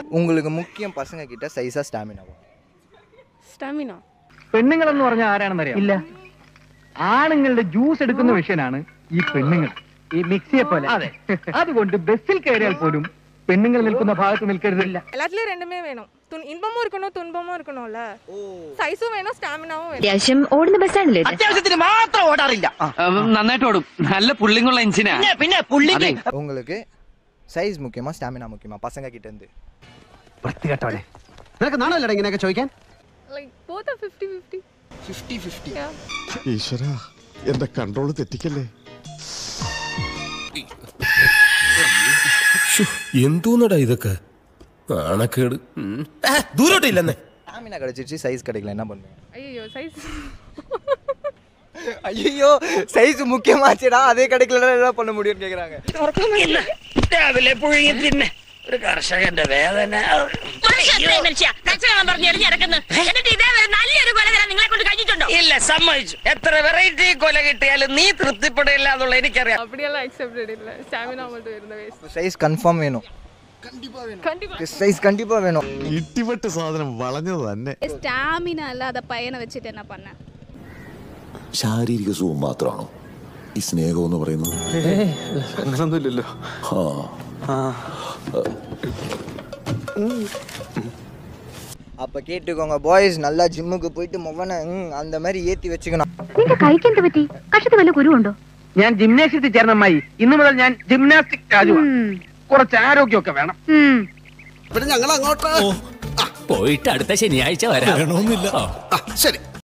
உங்களுக்கு முக்கியம் பசங்க கிட்ட சைஸா ஸ்டாமினாவா സ്റ്റാമിന പെണ്ണുങ്ങൾ എന്ന് പറഞ്ഞാൽ ആരാണെന്നറിയാം ഇല്ല ആണുങ്ങളുടെ ജ്യൂസ് എടുക്കുന്ന വിഷയനാണ് ഈ പെണ്ണുങ്ങൾ ഈ മിക്സിയെ പോലെ അതെ അതുകൊണ്ട് ബസ്സിൽ കയറിയാൽ പോലും പെണ്ണുങ്ങൾ നിൽക്കുന്ന ഭാഗത്ത് നിൽക്കരുതില്ല എല്ലാത്തിലയും രണ്ടുമേ വേണം തുൻ- ഇൻപമും இருக்கணும் തുன்பமும் இருக்கணும்ல സൈസും വേണം സ്റ്റാമിനാവും വേണം അത്യാവശ്യം ഓടുന്ന ബസ്സാണല്ലേ ഇത് അത്യാവശ്യത്തിന് മാത്രം ഓടാറില്ല നന്നായിട്ട് ഓടും നല്ല പുള്ളിങ്ങുള്ള എഞ്ചിനാ പിന്നെ പിന്നെ പുള്ളിക്ക് உங்களுக்கு സൈസ് മുഖ്യമാ സ്റ്റാമിന മുഖ്യമാ പസங்க கிட்ட இருந்து വൃത്തികെട്ടവനെ നിനക്ക് നാണല്ലടാ ഇങ്ങനെയൊക്കെ ചോദിക്കാൻ like both fifty fifty fifty fifty ഈശ്വര എന്റെ കൺട്രോൾ തെറ്റിക്കല്ലേ എന്തോന്നടാ ഇതൊക്കെ നാണക്കേട് ഉം. ആ, ദൂരോട്ടില്ലെന്നേ ஸ்டாமினா கிடைச்சிருச்சு சைஸ் கிடைக்கல என்ன பண்ணுவீங்க അയ്യോ സൈസ് ஐயோ சைஸ் முக்கியமாச்சுடா அதே கிடைக்கலன்னா என்ன பண்ண முடியும்னு கேக்குறாங்க രാവിലെ പുഴുങ്ങി തിന്നെ ഒരു കർഷകന്റെ വേദന ഇല്ല സമ്മതിച്ചു എത്ര വെറൈറ്റി കൊല കിട്ടിയാലും നീ തൃപ്തിപ്പെടില്ല എന്നുള്ള എനിക്കറിയാം அப்படியெல்லாம் அக்செப்டட் இல்ல ஸ்டாமினா மட்டும் இருந்த வேஸ்ட் சைஸ் கன்ஃபார்ம் வேணும் கண்டிப்பா சைஸ் கண்டிப்பா வேணும் ഇട്ടിവെട്ട് സാധനം വളഞ്ഞത് തന്നെ സ്റ്റാമിന അല്ലാതെ പയ്യനെ വെച്ചിട്ട് എന്നാ പറഞ്ഞ ശാരീരിക സുഖം മാത്രമാണോ ഈ സ്നേഹം എന്ന് പറയുന്നത് അങ്ങനൊന്നുമില്ലല്ലോ ആ அப்ப கேட்டுக்கோங்க பாய்ஸ் நல்லா ஜிம்முக்கு போயிட்டு மொவனை ம், அந்த மாதிரி ஏத்தி வச்சுக்கணும் നിന്റെ കൈക്ക് എന്ത് പറ്റി കഷത്ത് വല്ല കുരുവുണ്ടോ ഞാൻ ജിംനാസ്യത്തിൽ ചേർന്ന അമ്മായി ഇന്നു മുതൽ ഞാൻ ജിംനാസ്റ്റിക് രാജുവാണ് കുറച്ച് ആരോഗ്യമൊക്കെ വേണം പിന്നെ ഞങ്ങൾ അങ്ങോട്ട് പോയിട്ട് അടുത്ത ശനിയാഴ്ച വരാം വേണമെന്നില്ല ശരി